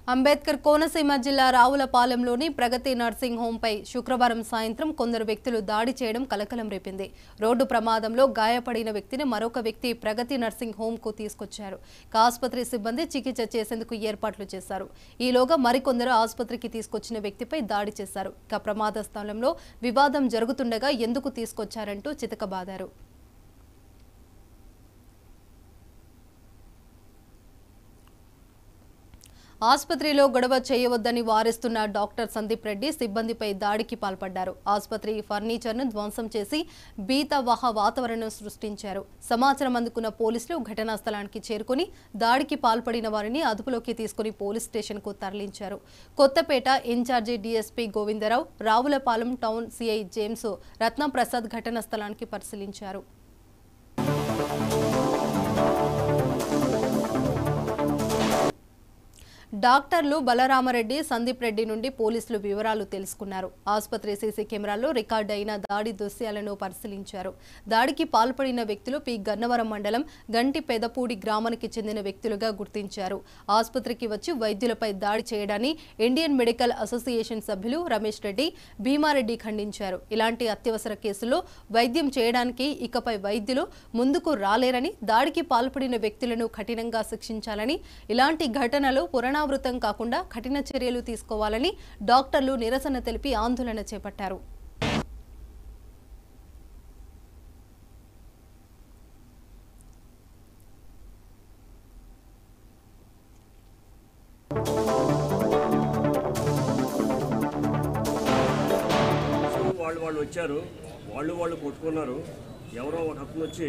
అంబేద్కర్ కోనసీమ జిల్లా రావులపాలెంలోని ప్రగతి నర్సింగ్ హోంపై శుక్రవారం సాయంత్రం కొందరు వ్యక్తులు దాడి చేయడం కలకలం రేపింది రోడ్డు ప్రమాదంలో గాయపడిన వ్యక్తిని మరొక వ్యక్తి ప్రగతి నర్సింగ్ హోంకు తీసుకొచ్చారు ఇక ఆసుపత్రి సిబ్బంది చికిత్స చేసేందుకు ఏర్పాట్లు చేశారు ఈలోగా మరికొందరు ఆసుపత్రికి తీసుకొచ్చిన వ్యక్తిపై దాడి చేశారు ఇక ప్రమాద స్థలంలో వివాదం జరుగుతుండగా ఎందుకు తీసుకొచ్చారంటూ చితకబాదారు ఆసుపత్రిలో గొడవ చేయవద్దని వారిస్తున్న డాక్టర్ సందీప్ రెడ్డి సిబ్బందిపై దాడికి పాల్పడ్డారు ఆసుపత్రి ఫర్నిచర్ను ధ్వంసం చేసి బీతవాహ వాతావరణం సృష్టించారు సమాచారం అందుకున్న పోలీసులు ఘటనా స్థలానికి చేరుకుని దాడికి పాల్పడిన వారిని అదుపులోకి తీసుకుని పోలీస్ స్టేషన్కు తరలించారు Kothapeta incharge DSP Govindarao Ravulapalem town CI James Ratnaprasad ఘటనా స్థలానికి పరిశీలించారు డాక్టర్లు బలరామరెడ్డి సందీప్ రెడ్డి నుండి పోలీసులు వివరాలు తెలుసుకున్నారు ఆసుపత్రి సీసీ కెమెరాల్లో రికార్డ్ అయిన దాడి దృశ్యాలను పరిశీలించారు దాడికి పాల్పడిన వ్యక్తులు పి గన్నవరం మండలం గంటి పెదపూడి గ్రామానికి చెందిన వ్యక్తులుగా గుర్తించారు ఆసుపత్రికి వచ్చి వైద్యులపై దాడి చేయడాన్ని ఇండియన్ మెడికల్ అసోసియేషన్ సభ్యులు రమేష్ రెడ్డి భీమారెడ్డి ఖండించారు ఇలాంటి అత్యవసర కేసుల్లో వైద్యం చేయడానికి ఇకపై వైద్యులు ముందుకు రాలేరని దాడికి పాల్పడిన వ్యక్తులను కఠినంగా శిక్షించాలని ఇలాంటి ఘటనలు పునరావృతం కాకుండా కఠిన చర్యలు తీసుకోవాలని డాక్టర్లు నిరసన తెలిపి ఆందోళన చేపట్టారు సో వాళ్ళు వాళ్ళు వచ్చారు వాళ్ళు వాళ్ళు కొట్టుకున్నారు ఎవరో ఒక అతను వచ్చి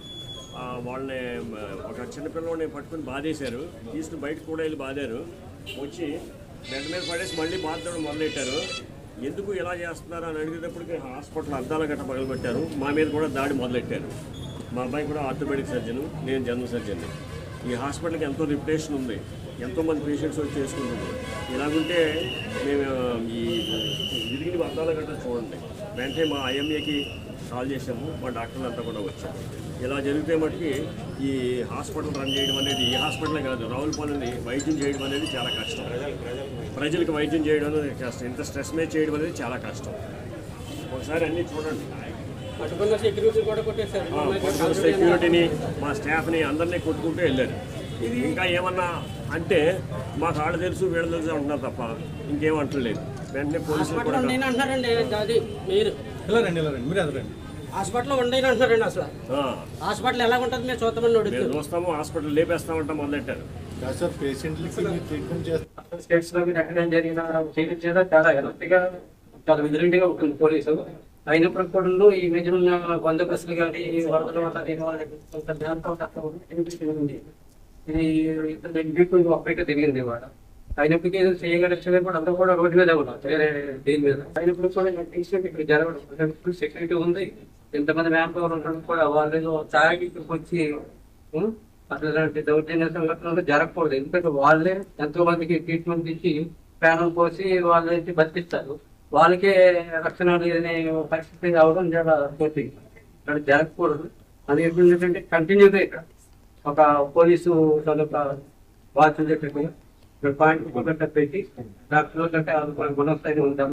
ఆ, వాళ్ళని మ, ఒక చిన్నపిల్లవాడిని పట్టుకుని బాధేశారు తీసుకుని బయటకు కూడా వెళ్ళి బాధారు వచ్చి బెడ్ మీద పడేసి మళ్ళీ బాధడం మొదలెట్టారు ఎందుకు ఇలా చేస్తున్నారు అని అడిగేటప్పటికి హాస్పిటల్ అద్దాల గట్ట పగలబెట్టారు మా మీద కూడా దాడి మొదలెట్టారు మా అబ్బాయి కూడా ఆర్థోపెడిక్ సర్జన్ నేను జనరల్ సర్జన్ ఈ హాస్పిటల్కి ఎంతో రిప్యుటేషన్ ఉంది ఎంతోమంది పేషెంట్స్ వచ్చి చేసుకుంటున్నారు ఇలాగుంటే మేము ఈ విరిగిన అద్దాల గట్ట చూడండి వెంటనే మా ఐఎంఏకి కాల్ చేసాము మా డాక్టర్లు అంతా కూడా వచ్చారు ఇలా జరిగితే మటుకి ఈ హాస్పిటల్ రన్ చేయడం అనేది ఈ హాస్పిటలే కాదు రావులపాలెని వైద్యం చేయడం అనేది చాలా కష్టం ప్రజలకు వైద్యం చేయడం అనేది కష్టం ఇంత స్ట్రెస్ మీద చేయడం అనేది చాలా కష్టం ఒకసారి అన్నీ చూడండి పట్టుకున్న సెక్యూరిటీ కూడా కొట్టేశారు ఆ, పట్టుకున్న సెక్యూరిటీని మా స్టాఫ్ని అందరినీ కొట్టుకుంటూ వెళ్ళారు ఇంకా ఏమన్నా అంటే మాకు ఆడ తెలుసు వీళ్ళ తెలుసు అంటున్నారు తప్ప ఇంకేం అంటలేదు వెంటనే పోలీసులు హాస్పిటల్ కూడా ఉండేని అంటున్నారండి అది మీరు ఇలా రండి ఇలా రండి మీరు ఎదురండి హాస్పిటల్ ఉండేని అంటున్నారండి అసలు ఆ, హాస్పిటల్ ఎలా ఉంటుంది మేము చూస్తామని మేము అడుగుతారు చూస్తాము హాస్పిటల్ లేపేస్తామంటాం మొదలెట్టారు కాదు సార్ పేషెంట్లకి మీరు ట్రీట్మెంట్ చేస్తారు స్టేట్స్ లో మీరు ఎక్కడ జరిగిన చేయడం చేత చాలా ఎలర్ట్గా చాలా విజిలెంట్ గా ఉంటుంది పోలీసు అయినప్పటికీ కూడా ఈ మధ్య ఉన్న బందోబస్తులు కానీ వరదల వల్ల దీని వల్ల కొంత జ్ఞాపకం తక్కువ ఉంది. ఇది రెండు వీక్ అప్పటికే తిరిగింది ఇవాళ అయినప్పటికీ ఏదో చేయగలిగితే కూడా అంతా కూడా రోడ్డు మీద ఉన్నాం వేరే దీని మీద అయినప్పుడు కూడా నాకు తీసుకుంటే ఇక్కడ జరగడం సెక్యూరిటీ ఉంది ఎంతమంది మ్యాన్ పవర్ ఉండడం కూడా వాళ్ళు ఏదో తాగి ఇక్కడికి వచ్చి ఉం? అట్లాంటి దౌర్జన్య సంఘటనలు జరగకూడదు ఎందుకంటే వాళ్ళే ఎంతో మందికి ట్రీట్మెంట్ ఇచ్చి ప్రాణం పోసి వాళ్ళని బతికిస్తారు వాళ్ళకే రక్షణ లేని పరిస్థితి రావడం చాలా తోటి ఇక్కడ జరగకూడదు అది ఏంటంటే కంటిన్యూగా ఇక్కడ ఒక పోలీసు తాలూకా బాధ్యత ఇక్కడ పాయింట్ పెట్టి డాక్టర్ కంటే గుణస్థాయి ఉంటాం